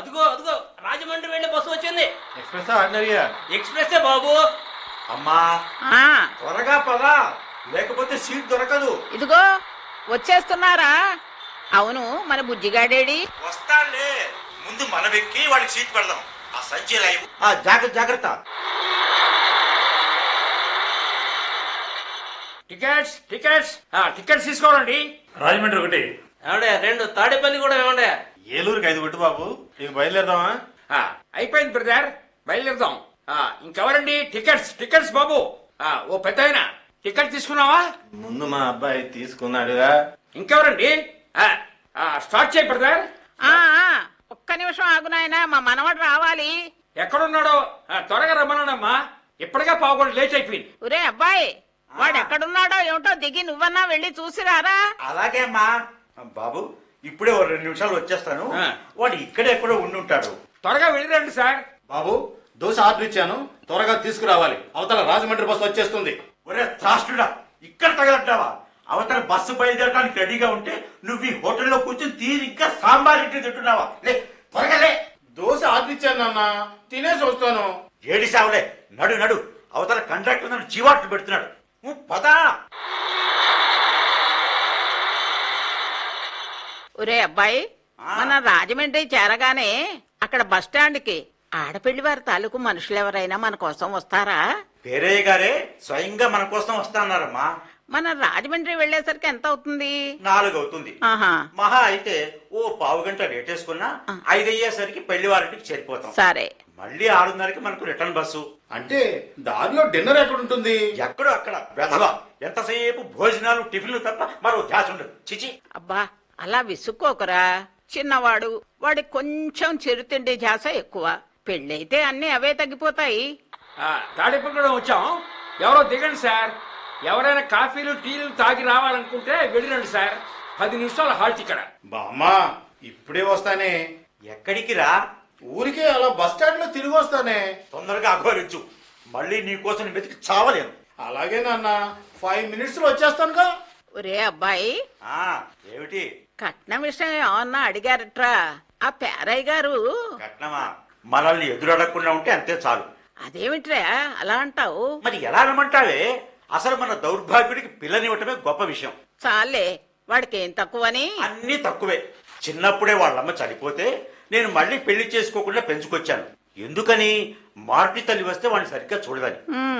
అదిగో అదిగో రాజమండ్రి వెళ్ళే బస్సు వచ్చింది ఎక్స్ప్రెస్ ఆర్డినరీయా ఎక్స్ప్రెస్ బాబు అమ్మా ఆ త్వరగా పదా లేకపోతే సీట్ దొరకదు ఇదిగో వచ్చేస్తున్నారా అవును మన బుజ్జిగాడేడి వస్తాడులే ముందు మనం ఎక్కి వాడికి సీట్ పెడదాం ఆ సంచి లైవ్ ఆ జాగ్రత్త జాగ్రత్త టికెట్స్ టికెట్స్ ఆ, టికెట్స్ తీసుకోవాలండి రాజమండ్రి ఒకటి ఏమండే రెండు తాడేపల్లి కూడా ఏమండే ఏలూరుకి ఐదు కొట్టు బాబు ఇక బయలుదేరదామా ఆ, అయిపోయింది బ్రదర్ బయలుదేరదాం ఆ, ఇంకెవరండి టికెట్స్ టికెట్స్ బాబు ఆ, ఓ పెద్ద టికెట్ తీసుకున్నావా ముందు మా అబ్బాయి తీసుకున్నాడుగా ఇంకెవరండి ఆ, ఆ, స్టార్ట్ చేయి బ్రదర్ ఆ ఆ, ఒక్క నిమిషం ఆగు నాయనా మా మనవడు రావాలి ఎక్కడున్నాడో ఆ, త్వరగా రమ్మన్నాడమ్మా ఇప్పటికే పావుగొంట లేట్ అయిపోయింది ఒరే అబ్బాయి వాడు ఎక్కడున్నాడో ఏమిటో దిగి నువ్వన్నా వెళ్ళి చూసిరారా అలాగే అమ్మా బాబు ఇప్పుడే ఓ రెండు నిమిషాలు వచ్చేస్తాను ఆ. వాడు ఇక్కడే ఎక్కడో ఉండి ఉంటాడు త్వరగా వెళ్ళిరండి సార్ బాబు దోశ ఆర్డర్ ఇచ్చాను త్వరగా తీసుకురావాలి అవతల రాజమండ్రి బస్సు వచ్చేస్తుంది ఒరే త్రాష్టుడా ఇక్కడ తగలట్టావా అవతల బస్సు బయలుదేరడానికి రెడీగా ఉంటే నువ్వు ఈ హోటల్లో కూర్చొని తీరిగ్గా సాంబార్ ఇంటి తింటున్నావా లే త్వరగా లే దోశ ఆర్డర్ ఇచ్చాను నాన్న తినేసి వస్తాను ఏడి సావులే నడు నడు అవతల కండక్టర్ నన్ను చీవాట్లు పెడుతున్నాడు నువ్వు పదా ఒరే అబ్బాయి ఆ. మన రాజమండ్రి చేరగానే అక్కడ బస్ స్టాండ్ కి ఆడపిల్లి వారి తాలూకు మనుషులు ఎవరైనా మన కోసం వస్తారా పేరయ్య గారే స్వయంగా మన కోసం వస్తాన్నారమ్మా మన రాజమండ్రి వెళ్ళేసరికి ఎంత అవుతుంది నాలుగు అవుతుంది ఆహా మహా అయితే ఓ పావు గంట లేటేసుకున్నా ఐదు అయ్యేసరికి పెళ్లి వారింటికి చేరిపోతాం సరే మళ్ళీ ఆరున్నరకి మనకు రిటర్న్ బస్సు అంటే దారిలో డిన్నర్ ఎక్కడ ఉంటుంది ఎక్కడో అక్కడ వెధవ ఎంతసేపు భోజనాలు టిఫిన్లు తప్ప మరో ధ్యాస ఉండదు చిచి అబ్బా అలా విసుక్కోకురా చిన్నవాడు వాడి కొంచెం చిరుతిండి ధ్యాస ఎక్కువ పెళ్ళైతే అన్ని అవే తగ్గిపోతాయి ఆ, తాడేపల్లిగూడెం వచ్చాం ఎవరో దిగండి సార్ ఎవరైనా కాఫీలు టీలు తాగి రావాలనుకుంటే వెళ్ళిరండి సార్ పది నిమిషాల హాల్ట్ ఇక్కడ బామ్మా ఇప్పుడే వస్తానే ఎక్కడికి రా ఊరికే అలా బస్ స్టాండ్ లో తిరిగి వస్తానే తొందరగా అఘోరించు మళ్ళీ నీ కోసం వెతికి చావలేను అలాగే నాన్న ఫైవ్ మినిట్స్ లో వచ్చేస్తానుగా ఒరే అబ్బాయి ఆ ఏమిటి కట్నం విషయం ఏమన్నా అడిగారట్రా ఆ పేరయ్య గారు కట్నమా మనల్ని ఎదురడగకుండా ఉంటే అంతే చాలు అదేమిట్రా అలా అంటావు మరి ఎలా అనమంటావే అసలు మన దౌర్భాగ్యుడికి పిల్లనివ్వటమే గొప్ప విషయం చాలే వాడికి ఏం తక్కువని అన్నీ తక్కువే చిన్నప్పుడే వాళ్ళమ్మ చనిపోతే నేను మళ్ళీ పెళ్లి చేసుకోకుండా పెంచుకొచ్చాను ఎందుకని మార్టి తల్లి వస్తే వాడిని సరిగ్గా చూడదని ఉమ్,